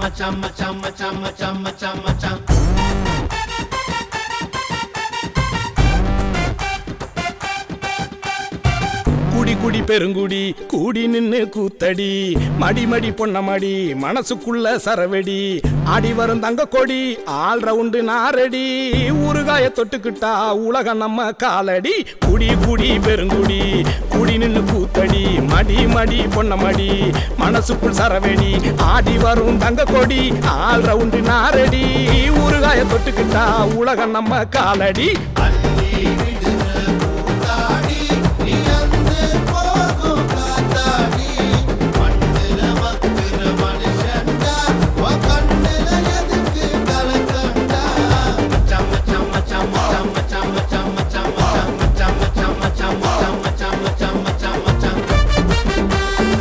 மச்சான் மச்சான் மச்சான் மச்சான் மச்சான் மச்சான் குடி குடி பெருங்குடி கூடி நின்னு கூத்தடி மடி மடி பொன்ன மடி மனசுக்குள்ள சரவெடி ஆடி வரும் தங்க கொடி ஆல் ரவுண்டு நாரடி ஊறுகாய தொட்டுக்கிட்டா உலகம் நம்ம காலடி குடி குடி பெருங்குடி கூடி நின்னு கூத்தடி மடி மடி பொன்ன மடி மனசுக்குள் சரவெடி ஆடி வரும் தங்க கொடி ஆல் ரவுண்டு நாரடி ஊறுகாய தொட்டுக்கிட்டா உலகம் நம்ம காலடி அள்ளி விடுற பூத்தாடி நீ அந்து போகும் காத்தாடி மண்ணுல மக்குற மனுஷன்டா உன் கண்ணுல எதுக்கு கலக்கண்டா மச்சான் மச்சான் மச்சான் மச்சான் மச்சான் மச்சான் மச்சான் மச்சான் மச்சான் மச்சான் மச்சான் மச்சான் மச்சான் மச்சான் மச்சான் மச்சான்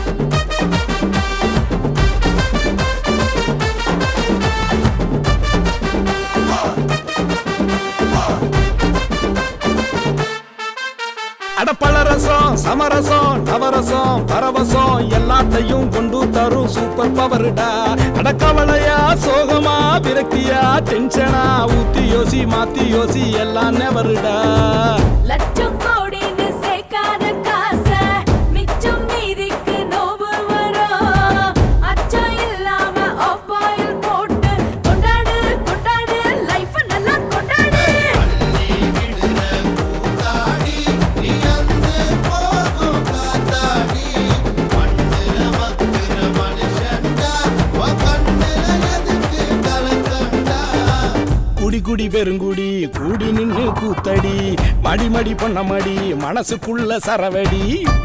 அடப்பழரசம் சமரசம் நவரசம் பரவசம் எல்லாத்தையும் கொண்டு தரும் சூப்பர் பவர்டா அடக்கவலையா சோகமா விரக்தியா டென்ஷனா ஊத்தி யோசி மாத்தி யோசி எல்லாம் நெவருடா லட்சம் கோடின்னு சேர்க்காத காசை மிச்சம் மீதிக்கு நோவு வரும் அச்சம் இல்லாம ஆஃப் ஆயில் போட்டு கொண்டாடு கொண்டாடு லைஃப் நல்லா கொண்டாடு அள்ளி விடுற பூத்தாடி நீ அந்து போகும் காத்தாடி மண்ணுல மக்குற மனுஷன்டா உன் கண்ணுல எதுக்கு கலக்கண்டா குடி குடி பெருங்குடி கூடி நின்னு கூத்தடி மடி மடி பொன்ன மடி மனசுக்குள்ள சரவடி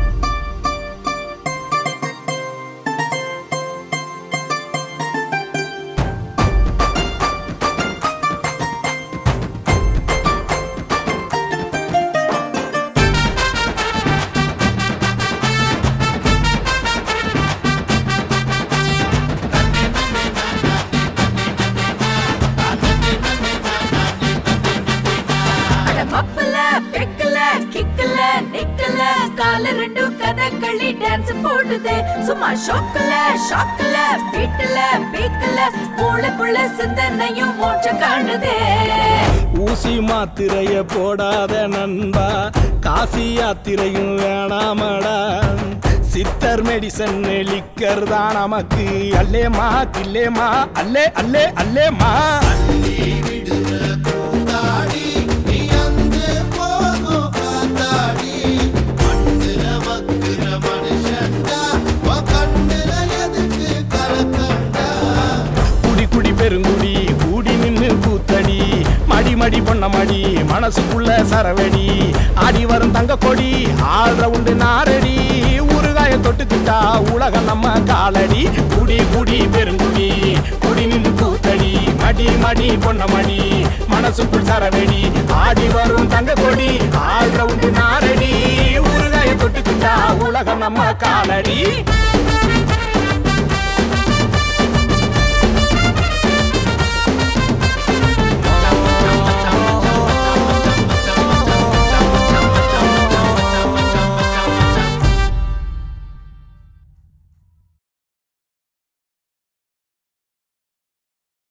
அட மப்பல பெக்கல கிக்கல நிக்கல கால ரெண்டும் கதகளி டான்ஸ் போடுது சும்மா ஷோக்கல ஷாக்கல பீட்டல பீக்கல மூளைக்குள்ள சிந்தனையும் மூச்சு காணுதே ஊசி மாத்திரைய போடாத நண்பா காசி யாத்திரையும் வேணாமடா சித்தர் மெடிசன் லிக்கர் தான் நமக்கு அல்லேமா கில்லேமா அல்லே அல்லே அல்லேமா அள்ளி விடுற பூத்தாடி நீ அந்து போகும் காத்தாடி மண்ணுல மக்குற மனுஷன்டா உன் கண்ணுல எதுக்கு கலக்கண்டா குடி குடி பெருங்குடி கூடி நின்னு கூத்தடி மடி மடி பொன்ன மடி மனசுக்குள்ள சரவடி ஆடி வரும் தங்க கொடி ஆள் ரவுண்டு நாரடி ஊறுகாய தொட்டுக்கிட்டா உலகம் நம்ம காலடி குடி குடி பெருங்குடி குடி நின்னு கூத்தடி மடி மடி பொன்ன மடி மனசுக்குள் சரவடி ஆடி வரும் தங்க கொடி ஆள் ரவுண்டு நாரடி ஊறுகாய தொட்டுக்கிட்டா உலகம் நம்ம காலடி